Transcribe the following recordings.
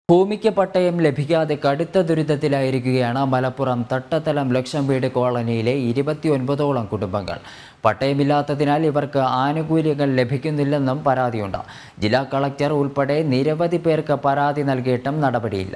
ഭൂമിക്ക് പട്ടയം ലഭിക്കാതെ കടുത്ത ദുരിതത്തിലായിരിക്കുകയാണ് മലപ്പുറം തട്ടത്തലം ലക്ഷം വീട് കോളനിയിലെ ഇരുപത്തിയൊൻപതോളം കുടുംബങ്ങൾ പട്ടയമില്ലാത്തതിനാൽ ഇവർക്ക് ആനുകൂല്യങ്ങൾ ലഭിക്കുന്നില്ലെന്നും പരാതിയുണ്ട് ജില്ലാ കളക്ടർ ഉൾപ്പെടെ നിരവധി പേർക്ക് പരാതി നൽകിയിട്ടും നടപടിയില്ല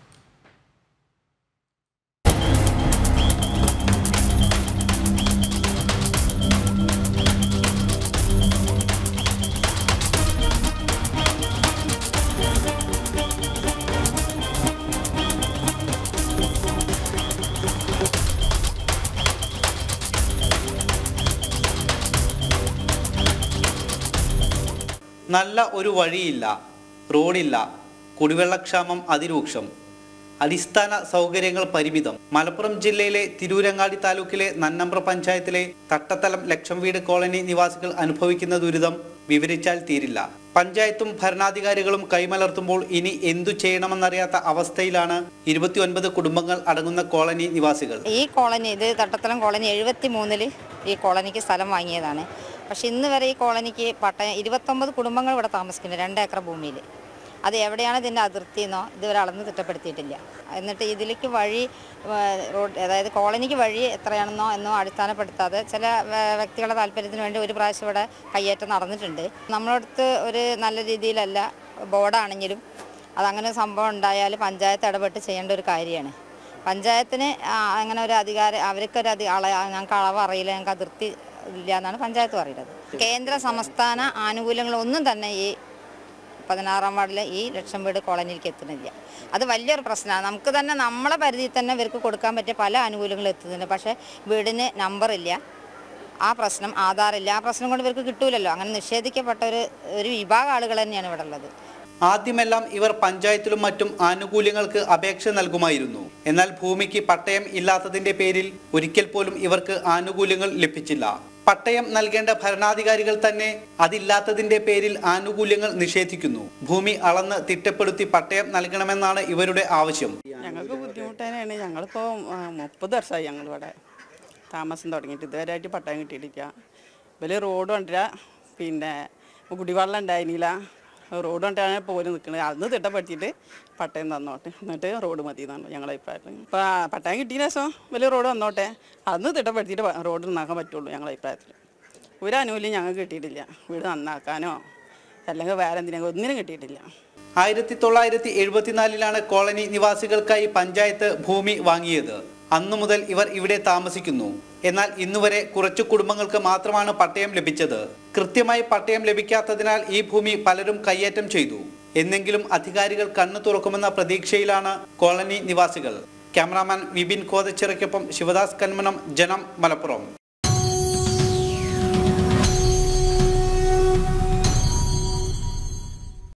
നല്ല ഒരു വഴിയില്ല റോഡില്ല കുടിവെള്ളക്ഷാമം അതിരൂക്ഷം അടിസ്ഥാന സൗകര്യങ്ങൾ പരിമിതം മലപ്പുറം ജില്ലയിലെ തിരൂരങ്ങാടി താലൂക്കിലെ നന്നമ്പ്ര പഞ്ചായത്തിലെ തട്ടത്തലം ലക്ഷം വീട് കോളനി നിവാസികൾ അനുഭവിക്കുന്ന ദുരിതം വിവരിച്ചാൽ തീരില്ല പഞ്ചായത്തും ഭരണാധികാരികളും കൈമലർത്തുമ്പോൾ ഇനി എന്തു ചെയ്യണമെന്നറിയാത്ത അവസ്ഥയിലാണ് ഇരുപത്തിയൊൻപത് കുടുംബങ്ങൾ അടങ്ങുന്ന കോളനി നിവാസികൾ ഈ കോളനി ഇത് തട്ടത്തലം കോളനി എഴുപത്തി മൂന്നിൽ ഈ കോളനിക്ക് സ്ഥലം വാങ്ങിയതാണ് പക്ഷെ ഇന്ന് വരെ ഈ കോളനിക്ക് പട്ടയം ഇരുപത്തൊമ്പത് കുടുംബങ്ങൾ ഇവിടെ താമസിക്കുന്നത് രണ്ട് ഏക്കർ ഭൂമിയിൽ അത് എവിടെയാണ് ഇതിൻ്റെ അതിർത്തി എന്നോ ഇതുവരെ അളന്ന് തിട്ടപ്പെടുത്തിയിട്ടില്ല എന്നിട്ട് ഇതിലേക്ക് വഴി ആ, റോഡ് അതായത് കോളനിക്ക് വഴി എത്രയാണെന്നോ എന്നോ അടിസ്ഥാനപ്പെടുത്താതെ ചില വ- വ്യക്തികളുടെ താല്പര്യത്തിന് വേണ്ടി ഒരു പ്രാവശ്യം ഇവിടെ കയ്യേറ്റം നടന്നിട്ടുണ്ട് നമ്മളടുത്ത് ഒരു നല്ല രീതിയിലല്ല ബോർഡാണെങ്കിലും അതങ്ങനെ ഒരു സംഭവം ഉണ്ടായാൽ പഞ്ചായത്ത് ഇടപെട്ട് ചെയ്യേണ്ട ഒരു കാര്യമാണ് പഞ്ചായത്തിന് ആ, അങ്ങനെ ഒരു അധികാരം അവർക്കൊരു അധി അള ഞങ്ങൾക്ക് അളവ് അറിയില്ല ഞങ്ങൾക്ക് അതിർത്തി ഇല്ല എന്നാണ് പഞ്ചായത്ത് പറയുന്നത് കേന്ദ്ര സംസ്ഥാന ആനുകൂല്യങ്ങളൊന്നും തന്നെ ഈ പതിനാറാം വാർഡിലെ ഈ ലക്ഷം വീട് കോളനിയിലേക്ക് എത്തുന്നില്ല അത് വലിയൊരു പ്രശ്നമാണ് നമുക്ക് തന്നെ നമ്മളെ പരിധിയിൽ തന്നെ ഇവർക്ക് കൊടുക്കാൻ പറ്റിയ പല ആനുകൂല്യങ്ങളും എത്തുന്നുണ്ട് പക്ഷേ വീടിന് നമ്പറില്ല ആ പ്രശ്നം ആധാറില്ല ആ പ്രശ്നം കൊണ്ട് ഇവർക്ക് കിട്ടൂലല്ലോ അങ്ങനെ നിഷേധിക്കപ്പെട്ട ഒരു ഒരു വിഭാഗം ആളുകൾ തന്നെയാണ് ഇവിടെ ഉള്ളത് ആദ്യമെല്ലാം ഇവർ പഞ്ചായത്തിലും മറ്റും ആനുകൂല്യങ്ങൾക്ക് അപേക്ഷ നൽകുമായിരുന്നു എന്നാൽ ഭൂമിക്ക് പട്ടയം ഇല്ലാത്തതിന്റെ പേരിൽ ഒരിക്കൽ പോലും ഇവർക്ക് ആനുകൂല്യങ്ങൾ ലഭിച്ചില്ല പട്ടയം നൽകേണ്ട ഭരണാധികാരികൾ തന്നെ അതില്ലാത്തതിന്റെ പേരിൽ ആനുകൂല്യങ്ങൾ നിഷേധിക്കുന്നു ഭൂമി അളന്ന് തിട്ടപ്പെടുത്തി പട്ടയം നൽകണമെന്നാണ് ഇവരുടെ ആവശ്യം ഞങ്ങൾക്ക് ബുദ്ധിമുട്ട് തന്നെയാണ് ഞങ്ങളിപ്പോൾ മുപ്പത് വർഷമായി ഞങ്ങളിവിടെ താമസം തുടങ്ങിയിട്ട് ഇതുവരെയായിട്ട് പട്ടയം കിട്ടിയിട്ടില്ല വലിയ റോഡ് കൊണ്ടില്ല പിന്നെ കുടിവെള്ളം ഉണ്ടായിരുന്നില്ല റോഡ് കൊണ്ടാണ് പോലും നിൽക്കുന്നത് അന്ന് തിട്ടപ്പെടുത്തിയിട്ട് പട്ടയം തന്നോട്ടെ എന്നിട്ട് റോഡ് മതി എന്നാണ് ഞങ്ങളുടെ അഭിപ്രായത്തിൽ ഇപ്പോൾ പട്ടയം കിട്ടിയ ശേഷം വലിയ റോഡ് വന്നോട്ടെ അന്ന് തിട്ടപ്പെടുത്തിയിട്ട് പ- റോഡ് നന്നാക്കാൻ പറ്റുള്ളൂ ഞങ്ങളുടെ അഭിപ്രായത്തിൽ ഒരു ആനുകൂല്യം ഞങ്ങൾക്ക് കിട്ടിയിട്ടില്ല വീട് നന്നാക്കാനോ അല്ലെങ്കിൽ വേറെ എന്തിനും ഒന്നിനും കിട്ടിയിട്ടില്ല ആയിരത്തി തൊള്ളായിരത്തി എഴുപത്തിനാലിലാണ് കോളനി നിവാസികൾക്കായി പഞ്ചായത്ത് ഭൂമി വാങ്ങിയത് അന്നു മുതൽ ഇവർ ഇവിടെ താമസിക്കുന്നു എന്നാൽ ഇന്നുവരെ കുറച്ചു കുടുംബങ്ങൾക്ക് മാത്രമാണ് പട്ടയം ലഭിച്ചത് കൃത്യമായി പട്ടയം ലഭിക്കാത്തതിനാൽ ഈ ഭൂമി പലരും കയ്യേറ്റം ചെയ്തു എന്നെങ്കിലും അധികാരികൾ കണ്ണു തുറക്കുമെന്ന പ്രതീക്ഷയിലാണ് കോളനി നിവാസികൾ ക്യാമറാമാൻ വിപിൻ കോതച്ചിറയ്ക്കൊപ്പം ശിവദാസ് കന്മനം ജനം മലപ്പുറം